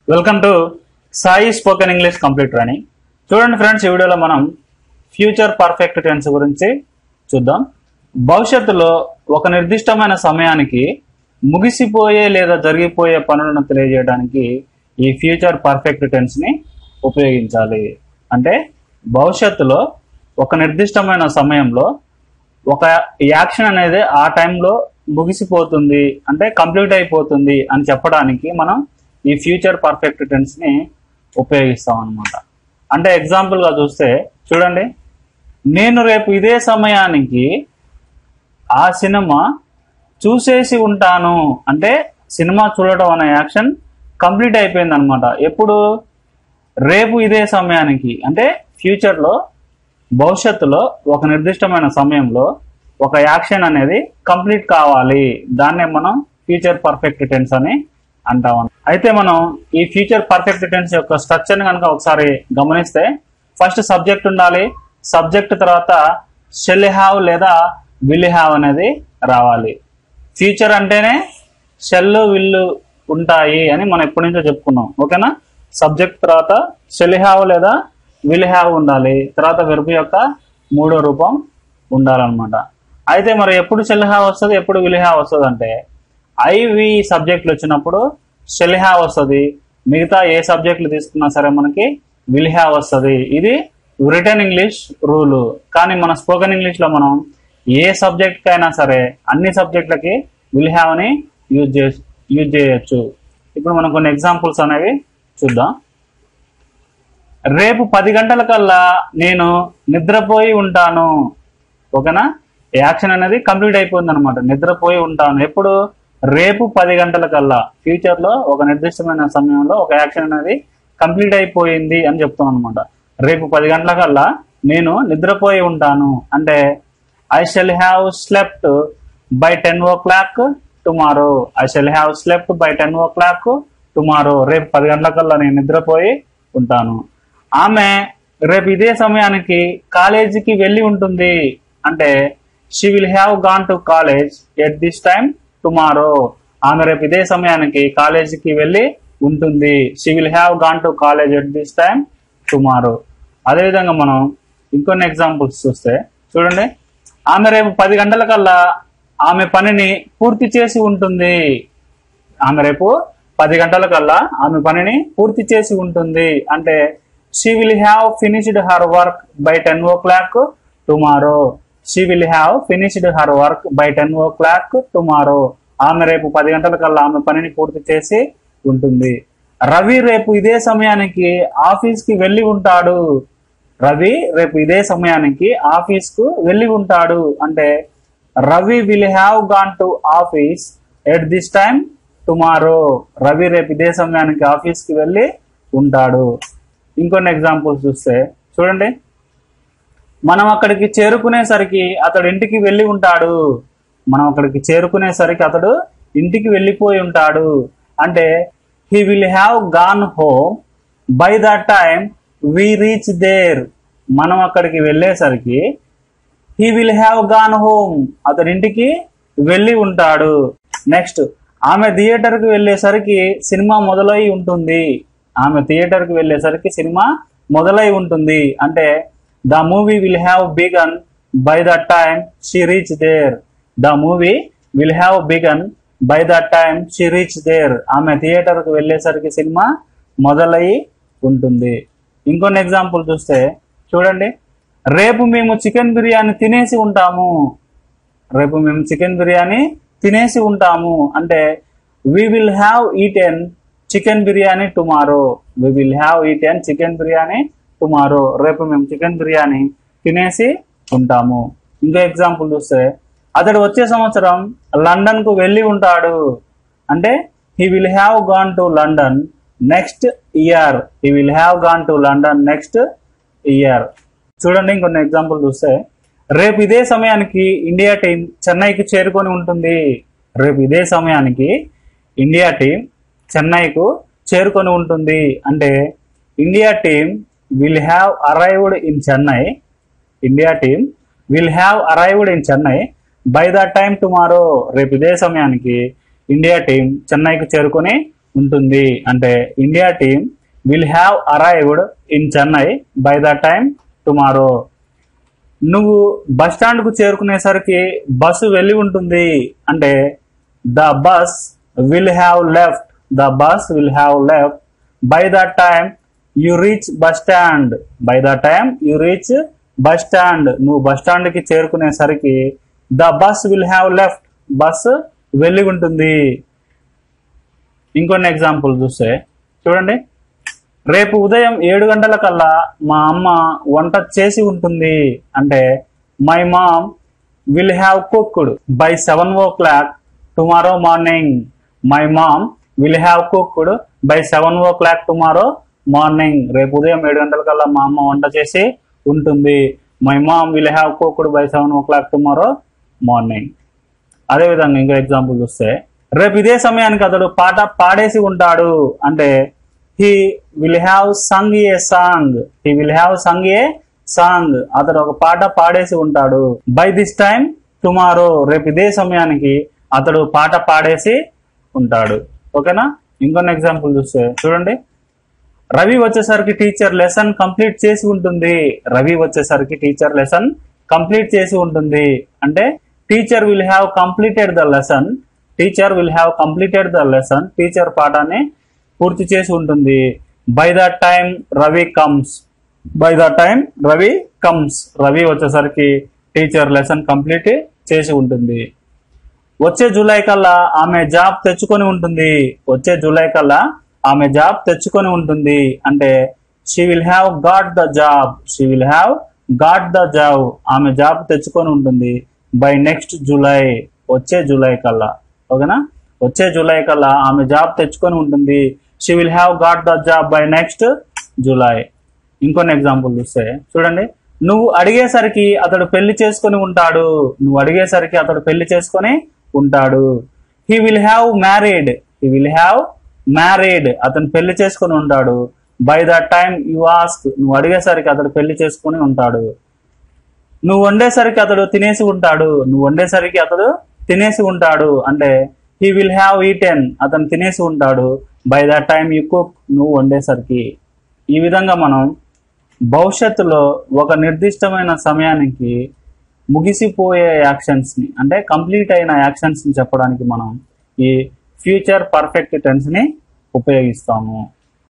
welcome to Sai spoken English complete training చూడండి friends ఈ వీడియోలో మనం ఫ్యూచర్ పర్ఫెక్ట్ టెన్స్ గురించి చూద్దాం భవిష్యత్తులో ఒక నిర్దిష్టమైన సమయానికి ముగిసిపోయే లేదా జరిగిపోయే పనులను తెలియజేయడానికి ఈ ఫ్యూచర్ పర్ఫెక్ట్ టెన్స్ ని ఉపయోగించాలి అంటే భవిష్యత్తులో ఒక నిర్దిష్టమైన సమయంలో ఒక యాక్షన్ అనేది ఆ టైంలో ముగిసిపోతుంది అంటే కంప్లీట్ అయిపోతుంది అని చెప్పడానికి మనం ఈ ఫ్యూచర్ పర్ఫెక్ట్ టెన్స్ ని ఉపయోగిస్తాం అనమాట అంటే ఎగ్జాంపుల్ గా చూస్తే చూడండి నేను రేపు ఇదే సమయానికి ఆ సినిమా చూసేసి ఉంటాను అంటే సినిమా చూడటం అనే యాక్షన్ కంప్లీట్ అయిపోయింది అనమాట ఎప్పుడు రేపు ఇదే సమయానికి అంటే ఫ్యూచర్లో భవిష్యత్తులో ఒక నిర్దిష్టమైన సమయంలో ఒక యాక్షన్ అనేది కంప్లీట్ కావాలి దాన్నే మనం ఫ్యూచర్ పర్ఫెక్ట్ టెన్స్ అని అంటాం అయితే మనం ఈ ఫ్యూచర్ పర్ఫెక్ట్ టెన్స్ యొక్క స్ట్రక్చర్ కనుక ఒకసారి గమనిస్తే ఫస్ట్ సబ్జెక్ట్ ఉండాలి సబ్జెక్ట్ తర్వాత షెల్ హ్యావ్ లేదా విల్ హ్యావ్ అనేది రావాలి ఫ్యూచర్ అంటేనే షెల్ విల్లు ఉంటాయి అని మనం ఎప్పటి నుంచో చెప్పుకున్నాం ఓకేనా సబ్జెక్ట్ తర్వాత షెల్ హ్యావ్ లేదా విల్ హ్యావ్ ఉండాలి తర్వాత వెరుపు యొక్క మూడో రూపం ఉండాలన్నమాట అయితే మరి ఎప్పుడు షెల్ హ్యావ్ వస్తుంది ఎప్పుడు విల్ హ్యావ్ వస్తుంది అంటే ఐ వి సబ్జెక్టులు వచ్చినప్పుడు షెల్ హ్యావ్ వస్తుంది మిగతా ఏ సబ్జెక్టులు తీసుకున్నా సరే మనకి విల్ హ్యావ్ వస్తుంది ఇది రిటర్న్ ఇంగ్లీష్ రూలు కానీ మన స్పోకెన్ ఇంగ్లీష్ లో మనం ఏ సబ్జెక్ట్ కైనా సరే అన్ని సబ్జెక్టులకి విల్ హ్యావ్ అని యూజ్ చే యూజ్ చేయొచ్చు ఇప్పుడు మనం కొన్ని ఎగ్జాంపుల్స్ అనేవి చూద్దాం రేపు పది గంటల కల్లా నేను నిద్రపోయి ఉంటాను ఓకేనా యాక్షన్ అనేది కంప్లీట్ అయిపోయింది అనమాట నిద్రపోయి ఉంటాను ఎప్పుడు రేపు పది గంటల కల్లా ఫ్యూచర్ లో ఒక నిర్దిష్టమైన సమయంలో ఒక యాక్షన్ అనేది కంప్లీట్ అయిపోయింది అని చెప్తాం అనమాట రేపు పది గంటల కల్లా నేను నిద్రపోయి ఉంటాను అంటే I shall have slept by ten o'clock tomorrow I shall have slept by ten o'clock tomorrow రేపు పది గంటల కల్లా నేను నిద్రపోయి ఉంటాను ఆమె రేపు ఇదే సమయానికి కాలేజీకి వెళ్ళి ఉంటుంది అంటే she will have gone to college at this time tomorrow ఆమె రేపు ఇదే సమయానికి కాలేజీకి వెళ్ళి ఉంటుంది she will have gone to college at this time tomorrow అదేవిధంగా మనం ఇంకొన్ని ఎగ్జాంపుల్స్ చూస్తే చూడండి ఆమె రేపు పది గంటల కల్లా ఆమె పనిని పూర్తి చేసి ఉంటుంది ఆమె రేపు పది గంటల కల్లా ఆమె పనిని పూర్తి చేసి ఉంటుంది అంటే she will have finished her work by ten o'clock tomorrow she will have finished her work by ten o'clock tomorrow ఆమె రేపు పది గంటల కల్లా ఆమె పనిని పూర్తి చేసి ఉంటుంది రవి రేపు ఇదే సమయానికి ఆఫీస్ కి వెళ్ళి ఉంటాడు రవి రేపు ఇదే సమయానికి ఆఫీస్ కు వెళ్ళి ఉంటాడు అంటే Ravi will have gone to office at this time tomorrow Ravi రేపు ఇదే సమయానికి ఆఫీస్ కి వెళ్ళి ఉంటాడు ఇంకొన్ని ఎగ్జాంపుల్స్ చూస్తే చూడండి మనం అక్కడికి చేరుకునేసరికి అతడు ఇంటికి వెళ్ళి ఉంటాడు మనం అక్కడికి చేరుకునేసరికి అతడు ఇంటికి వెళ్ళిపోయి ఉంటాడు అంటే he will have gone home by the time we reach there మనం అక్కడికి వెళ్ళేసరికి he will have gone home అతడి ఇంటికి వెళ్ళి ఉంటాడు నెక్స్ట్ ఆమె థియేటర్ కి వెళ్ళేసరికి సినిమా మొదలై ఉంటుంది ఆమె థియేటర్ కి వెళ్ళేసరికి సినిమా మొదలై ఉంటుంది అంటే the movie will have begun by the time she reach there the movie will have begun by the time she reach there ఆమె థియేటర్ కు వెళ్ళేసరికి సినిమా మొదలై ఉంటుంది ఇంకొన్ని ఎగ్జాంపుల్ చూస్తే చూడండి రేపు మేము చికెన్ బిర్యానీ తినేసి ఉంటాము రేపు మేము చికెన్ బిర్యానీ తినేసి ఉంటాము అంటే we will have eaten chicken biryani tomorrow we will have eaten chicken biryani tomorrow రేపు మేము చికెన్ బిర్యానీ తినేసి ఉంటాము ఇంకో ఎగ్జాంపుల్ చూస్తే అతడు వచ్చే సంవత్సరం లండన్ కు వెళ్ళి ఉంటాడు అంటే he will have gone to London next year he will have gone to London next year చూడండి ఇంకొన్ని ఎగ్జాంపుల్ చూస్తే రేపు ఇదే సమయానికి ఇండియా టీం చెన్నైకి చేరుకొని ఉంటుంది రేపు ఇదే సమయానికి ఇండియా టీం చెన్నైకు చేరుకొని ఉంటుంది అంటే India team will have arrived in Chennai India team will have arrived in Chennai by the time tomorrow రేపు ఇదే సమయానికి ఇండియా టీం చెన్నైకి చేరుకొని ఉంటుంది అంటే India team will have arrived in Chennai by the time tomorrow నువ్వు బస్ స్టాండ్ కు చేరుకునేసరికి బస్సు వెళ్ళి ఉంటుంది అంటే the bus will have left the bus will have left by the time you reach bus stand by the time you reach bus stand నువ్వు bus stand కి చేరుకునేసరికి the bus will have left bus వెళ్ళి ఉంటుంది ఇంకొన్ని example చూస్తే చూడండి రేపు ఉదయం ఏడు గంటల కల్లా మా అమ్మ వంట చేసి ఉంటుంది అంటే my mom will have cooked by seven o'clock tomorrow morning my mom will have cooked by seven o'clock tomorrow morning రేపు ఉదయం ఏడు గంటల కల్లా మా అమ్మ వంట చేసి ఉంటుంది my mom will have cooked by seven o'clock tomorrow morning అదే విధంగా ఇంకో ఎగ్జాంపుల్ చూస్తే రేపు ఇదే సమయానికి అతడు పాట పాడేసి ఉంటాడు అంటే he will have sung a song he will have sung a song అతడు ఒక పాట పాడేసి ఉంటాడు బై దిస్ టైం టుమారో రేపు ఇదే సమయానికి అతడు పాట పాడేసి ఉంటాడు ఓకేనా ఇంకొన్ని ఎగ్జాంపుల్ చూస్తే చూడండి రవి వచ్చేసరికి టీచర్ లెసన్ కంప్లీట్ చేసి ఉంటుంది రవి వచ్చేసరికి టీచర్ లెసన్ కంప్లీట్ చేసి ఉంటుంది అంటే teacher will have completed the lesson teacher will have completed the lesson teacher పాఠాన్ని పూర్తి చేసి ఉంటుంది by the time Ravi comes by the time Ravi comes Ravi వచ్చేసరికి టీచర్ లెసన్ కంప్లీట్ చేసి ఉంటుంది వచ్చే జూలై కల్లా ఆమె జాబ్ తెచ్చుకొని ఉంటుంది వచ్చే జూలై కల్లా ఆమె జాబ్ తెచ్చుకొని ఉంటుంది అంటే she will have got the job she will have got the job ఆమె జాబ్ తెచ్చుకొని ఉంటుంది బై నెక్స్ట్ జూలై వచ్చే జూలై కల్లా ఓకేనా వచ్చే జూలై కల్లా ఆమె జాబ్ తెచ్చుకొని ఉంటుంది she will have got the job by next July ఇంకొన్ని ఎగ్జాంపుల్ చూస్తే చూడండి నువ్వు అడిగేసరికి అతడు పెళ్లి చేసుకొని ఉంటాడు నువ్వు అడిగేసరికి అతడు పెళ్లి చేసుకొని ఉంటాడు he will have married he will have married అతను పెళ్లి చేసుకొని ఉంటాడు by the time you ask నువ్వు అడిగేసరికి అతడు పెళ్లి చేసుకొని ఉంటాడు నువ్వు వండేసరికి అతడు తినేసి ఉంటాడు నువ్వు వండేసరికి అతడు తినేసి ఉంటాడు అంటే హీ విల్ హ్యావ్ ఈటెన్ అతను తినేసి ఉంటాడు by the time you cook నువ్వు వండేసరికి ఈ విధంగా మనం భవిష్యత్తులో ఒక నిర్దిష్టమైన సమయానికి ముగిసిపోయే యాక్షన్స్ ని అంటే కంప్లీట్ అయిన యాక్షన్స్ ని చెప్పడానికి మనం ఈ ఫ్యూచర్ పర్ఫెక్ట్ టెన్స్ ని ఉపయోగిస్తాము